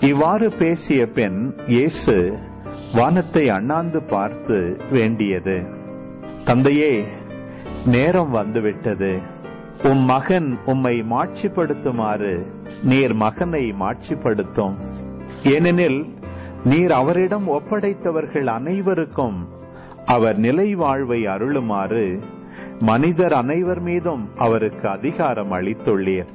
இவ்வாறு பேசிய பின் இயேசு வானத்தை அண்ணாந்து பார்த்து வேண்டியது தந்தையே நேரம் வந்துவிட்டது உம் மகன் உம்மை மாட்சிப்படுத்துமாறு நீர் மகனை மாட்சிப்படுத்தும் ஏனெனில் நீர் அவரிடம் ஒப்படைத்தவர்கள் அனைவருக்கும் அவர் நிலை வாழ்வை அருளுமாறு மனிதர் அனைவர் மீதும் அவருக்கு அதிகாரம் அளித்துள்ளீர்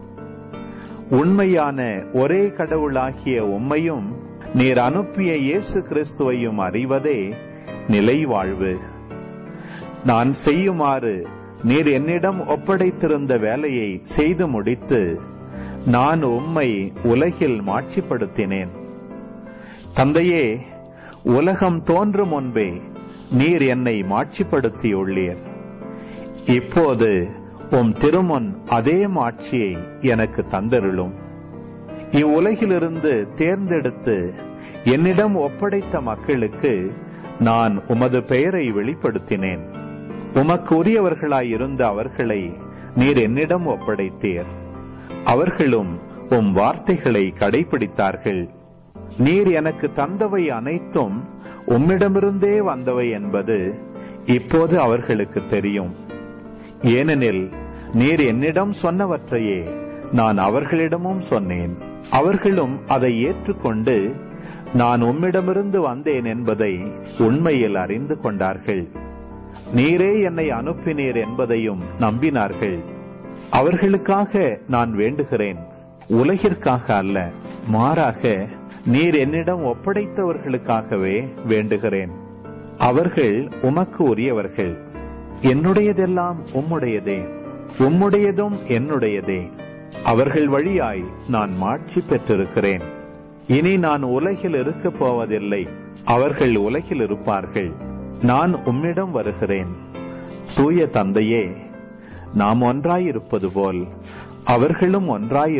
உண்மையான ஒரே கடவுளாகிய உம்மையும் நீர் அனுப்பிய இயேசு கிறிஸ்துவையும் அறிவதே நிலை வாழ்வு நான் செய்யுமாறு நீர் என்னிடம் ஒப்படைத்திருந்த வேலையை செய்து முடித்து நான் உம்மை உலகில் மாட்சிப்படுத்தினேன் தந்தையே உலகம் தோன்றும் முன்பே நீர் என்னை மாட்சிப்படுத்தியுள்ளீர் இப்போது உம் திருமுன் அதே மாட்சியை எனக்கு தந்தருளும் இவ்வுலகிலிருந்து தேர்ந்தெடுத்து என்னிடம் ஒப்படைத்த மக்களுக்கு நான் உமது பெயரை வெளிப்படுத்தினேன் உமக்கு உரியவர்களாயிருந்த அவர்களை நீர் என்னிடம் ஒப்படைத்தீர் அவர்களும் உம் வார்த்தைகளை கடைபிடித்தார்கள் நீர் எனக்கு தந்தவை அனைத்தும் உம்மிடமிருந்தே வந்தவை என்பது இப்போது அவர்களுக்கு தெரியும் ஏனெனில் நீர் என்னிடம் சொன்னவற்றையே நான் அவர்களிடமும் சொன்னேன் அவர்களும் அதை ஏற்றுக்கொண்டு நான் உம்மிடமிருந்து வந்தேன் என்பதை உண்மையில் அறிந்து கொண்டார்கள் நீரே என்னை அனுப்பினீர் என்பதையும் நம்பினார்கள் அவர்களுக்காக நான் வேண்டுகிறேன் உலகிற்காக அல்ல மாறாக நீர் என்னிடம் ஒப்படைத்தவர்களுக்காகவே வேண்டுகிறேன் அவர்கள் உமக்கு உரியவர்கள் என்னுடையதெல்லாம் உம்முடையதே உம்முடையதும் என்னுடையதே அவர்கள் வழியாய் நான் மாட்சி பெற்றிருக்கிறேன் இனி நான் உலகில் இருக்கப் போவதில்லை அவர்கள் உலகில் இருப்பார்கள் நான் உம்மிடம் வருகிறேன் தூய தந்தையே நாம் ஒன்றாயிருப்பது போல் அவர்களும்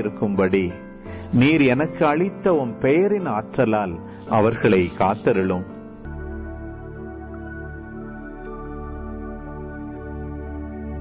ஒன்றாயிருக்கும்படி நீர் எனக்கு அளித்த உம் பெயரின் ஆற்றலால் அவர்களை காத்தருளும்